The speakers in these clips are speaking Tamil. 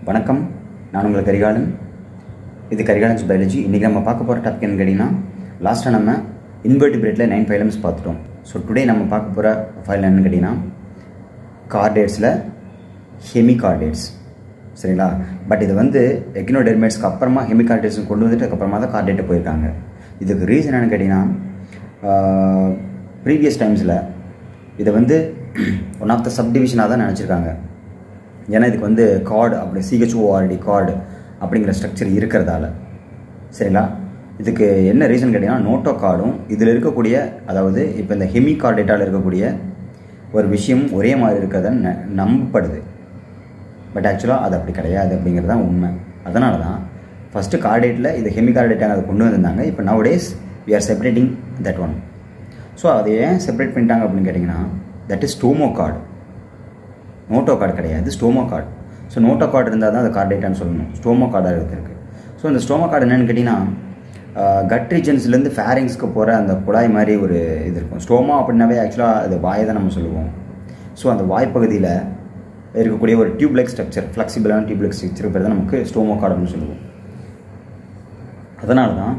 வணக்கம் நான் உங்கள் கரிகாலன் இது கரிகாலன்ஸ் பயாலஜி இன்றைக்கி நம்ம பார்க்க போகிற டாபிக் என்ன கேட்டிங்கன்னா லாஸ்ட்டாக நம்ம இன்வெர்டிபிரேட்டில் நைன் ஃபைலம்ஸ் பார்த்துட்டோம் ஸோ டுடே நம்ம பார்க்க போகிற ஃபைல் என்னன்னு கேட்டிங்கன்னா கார்டேட்ஸில் ஹெமி கார்டேட்ஸ் சரிங்களா பட் இது வந்து எக்னோடெர்மேட்ஸ்க்கு அப்புறமா ஹெமி கார்டேட்ஸ் கொண்டு வந்துட்டு அதுக்கப்புறமா தான் கார்டேட்டை போயிருக்காங்க இதுக்கு ரீசன் என்னன்னு கேட்டிங்கன்னா ப்ரீவியஸ் டைம்ஸில் இதை வந்து ஒன் ஆஃப் த சப்டிவிஷனாக தான் நினச்சிருக்காங்க ஏன்னா இதுக்கு வந்து கார்டு அப்படி சிஹெச்ஓஆர்டி கார்டு அப்படிங்கிற ஸ்ட்ரக்சர் இருக்கிறதால சரிங்களா இதுக்கு என்ன ரீசன் கேட்டிங்கன்னா நோட்டோ கார்டும் இதில் இருக்கக்கூடிய அதாவது இப்போ இந்த ஹெமி கார்டு டேட்டாவில் இருக்கக்கூடிய ஒரு விஷயம் ஒரே மாதிரி இருக்கிறத ந நம்பப்படுது பட் ஆக்சுவலாக அது அப்படி கிடையாது அப்படிங்கிறது தான் உண்மை அதனால தான் ஃபஸ்ட்டு கார்டேட்டில் இது ஹெமி கார்டேட்டாக அதை கொண்டு வந்திருந்தாங்க இப்போ nowadays we are separating that one so அதை ஏன் செப்பரேட் பண்ணிட்டாங்க அப்படின்னு கேட்டிங்கன்னா that is stomochord notochord கிடையாது stomochord so notochord இருந்தால் தான் அது கார்டேட்டான்னு சொல்லணும் ஸ்டோமோ கார்டாக இருக்குது ஸோ இந்த ஸ்டோமோ கார்டு என்னென்னு கேட்டிங்கன்னா கட் ரீஜன்ஸ்லேருந்து ஃபேரிங்ஸ்க்கு போகிற அந்த குழாய் மாதிரி ஒரு இது இருக்கும் ஸ்டோமா அப்படின்னாவே ஆக்சுவலாக அது வாயை தான் நம்ம சொல்லுவோம் ஸோ அந்த வாய்ப்பகுதியில் இருக்கக்கூடிய ஒரு டியூப்லைக் ஸ்ட்ரக்சர் ஃப்ளெக்சிபிளான டியூப்லைக் ஸ்ட்ரக்சர் பேர் தான் நமக்கு ஸ்டோமோ கார்டு அப்படின்னு சொல்லுவோம் அதனால தான்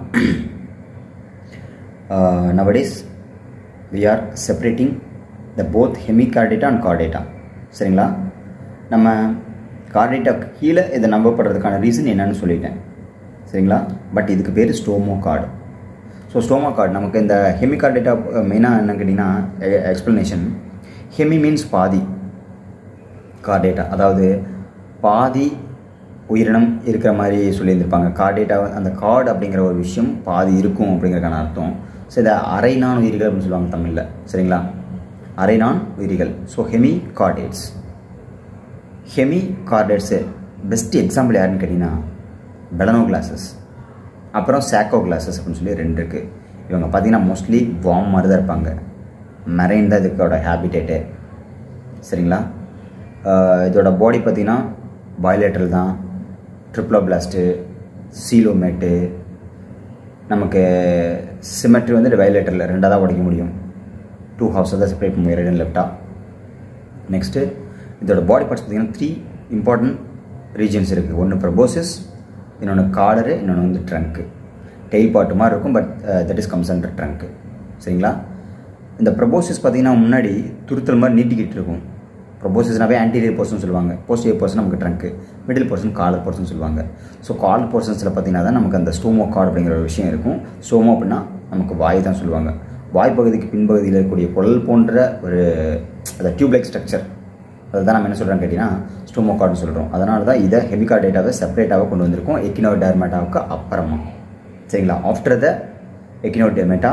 nowadays we are separating the both hemichordata and chordata சரிங்களா நம்ம கார்டேட்டா கீழே இதை நம்பப்படுறதுக்கான ரீசன் என்னன்னு சொல்லிட்டேன் சரிங்களா பட் இதுக்கு பேர் stomochord so stomochord நமக்கு இந்த ஹெமி கார்டேட்டா மெயினாக என்ன கேட்டிங்கன்னா எக்ஸ்ப்ளனேஷன் ஹெமி மீன்ஸ் பாதி கார்டேட்டா அதாவது பாதி உயிரினம் இருக்கிற மாதிரி சொல்லியிருந்திருப்பாங்க கார்டேட்டா அந்த கார்டு அப்படிங்கிற ஒரு விஷயம் பாதி இருக்கும் அப்படிங்கிறதுக்கான அர்த்தம் ஸோ இதை அரை நான் உயிரிகள் அப்படின்னு சொல்லுவாங்க தமிழில் சரிங்களா அரை நான் உயிரிகள் so hemichordates hemichordates best example யாருன்னு கேட்டிங்கன்னா பெலனோ கிளாஸஸ் அப்புறம் சாக்கோ கிளாஸஸ் அப்படின்னு சொல்லி ரெண்டு இருக்குது இவங்க பார்த்தீங்கன்னா மோஸ்ட்லி வார்ம் மாதிரி தான் இருப்பாங்க மெரைன் தான் இதுக்கோட ஹேபிடேட்டு சரிங்களா இதோட பாடி பார்த்திங்கன்னா பயோலேட்டல் தான் ட்ரிப்ளோபிளாஸ்ட்டு சீலோமேட்டு நமக்கு சிமெட்ரி வந்து வயலேட்டரில் ரெண்டாக தான் உடைக்க முடியும் டூ ஹவுஸை தான் செப்பரேட் பண்ண முடியும் ரைட் அண்ட் லெஃப்டாக நெக்ஸ்ட்டு இதோட பாடி பார்ட்ஸ் பார்த்திங்கன்னா த்ரீ இம்பார்ட்டன்ட் ரீஜன்ஸ் இருக்குது ஒன்று ப்ரொபோசிஸ் இன்னொன்று காலரு இன்னொன்று வந்து ட்ரங்க்கு டெய்ல் பார்ட்டு மாதிரி இருக்கும் but that is comes under trunk சரிங்களா இந்த ப்ரொபோசிஸ் பார்த்திங்கன்னா முன்னாடி துருத்தல் மாதிரி நீட்டிக்கிட்டு இருக்கும் ப்ரொபோசிஸ்னாவே ஆன்டீரியர் போர்ஷன் சொல்லுவாங்க போஸ்டியர் போர்ஷன் நமக்கு trunk middle portion collar portion சொல்லுவாங்க ஸோ காலர் போர்ஷன்ஸில் பார்த்தீங்கன்னா தான் நமக்கு அந்த ஸ்டோமோ கார்டு அப்படிங்கிற ஒரு விஷயம் இருக்கும் ஸ்டோமோ அப்படின்னா நமக்கு வாய் தான் சொல்லுவாங்க வாய் பகுதிக்கு பின்பகுதியில் இருக்கக்கூடிய குழல் போன்ற ஒரு அந்த டியூப்லைக் ஸ்ட்ரக்சர் அதுதான் நம்ம என்ன சொல்கிறோம் கேட்டிங்கன்னா ஸ்டோமோ கார்டுன்னு சொல்கிறோம் அதனால தான் இதை ஹெமிகா டேட்டாவை செப்பரேட்டாக கொண்டு வந்திருக்கோம் எக்கினோ டெர்மேட்டாவுக்கு அப்புறமா சரிங்களா after the echinodermata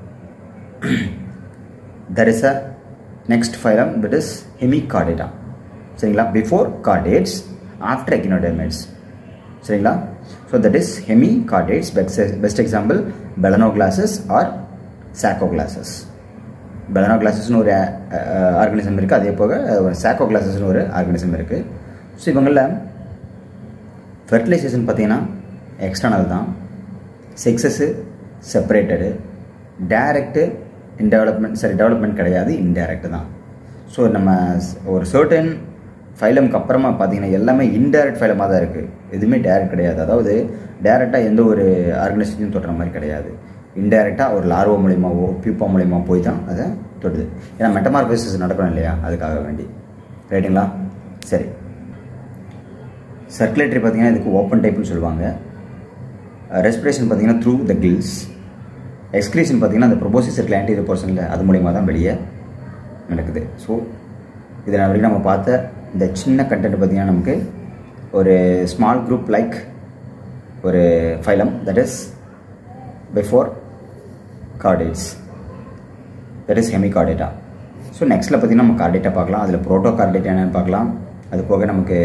there is a next phylum that is hemichordata சரிங்களா பிஃபோர் கார்டேட்ஸ் ஆஃப்டர் எக்கினோடெர்மேட்ஸ் சரிங்களா so that is hemichordates best best example balanoglossus or saccoglossus பெலனோ கிளாஸஸ்னு ஒரு ஆர்கனிசம் இருக்குது அதே போக ஒரு சாக்கோ கிளாஸஸ்னு ஒரு ஆர்கனிசம் இருக்குது ஸோ இவங்களில் ஃபெர்டிலைசேஷன் பார்த்தீங்கன்னா எக்ஸ்டர்னல் தான் sexes separated direct in development சரி டெவலப்மெண்ட் கிடையாது இன்டைரக்ட் தான் ஸோ நம்ம ஒரு சர்டன் ஃபைலமுக்கு அப்புறமா பார்த்தீங்கன்னா எல்லாமே இன்டைரக்ட் ஃபைலமாக தான் இருக்குது எதுவுமே டேரக்ட் கிடையாது அதாவது டேரெக்டாக எந்த ஒரு ஆர்கனைசேஷனும் தொடுற மாதிரி கிடையாது இன்டைரக்டாக ஒரு லார்வோ மூலியமாவோ பியூப்பா மூலியமாக போய் தான் அதை தொடுது ஏன்னா மெட்டமார்போசிஸ் நடக்கணும் இல்லையா அதுக்காக வேண்டி ரைட்டுங்களா சரி சர்க்குலேட்டரி பார்த்தீங்கன்னா இதுக்கு ஓப்பன் டைப்னு சொல்லுவாங்க ரெஸ்பிரேஷன் பார்த்தீங்கன்னா த்ரூ த கில்ஸ் எக்ஸ்கிரீஷன் பார்த்திங்கன்னா அந்த ப்ரொபோசிஸ் இருக்க ஆன்டீரியர் போர்ஷனில் அது மூலிமா தான் வெளியே நடக்குது ஸோ இதில் வரைக்கும் நம்ம பார்த்த இந்த சின்ன கண்டென்ட் பார்த்திங்கன்னா நமக்கு ஒரு ஸ்மால் குரூப் லைக் ஒரு phylum that is before chordates that is hemichordata so நெக்ஸ்ட்டில் பார்த்திங்கன்னா நம்ம கார்டேட்டா பார்க்கலாம் அதில் ப்ரோட்டோ கார்டேட்டா என்னென்னு பார்க்கலாம் அது போக நமக்கு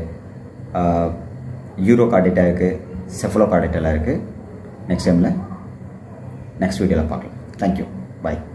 யூரோ கார்டேட்டா இருக்குது செஃபலோ கார்டேட்டாலாம் இருக்குது நெக்ஸ்ட் டைமில் நெக்ஸ்ட் வீடியோவில் பார்க்கலாம் தேங்க்யூ பாய்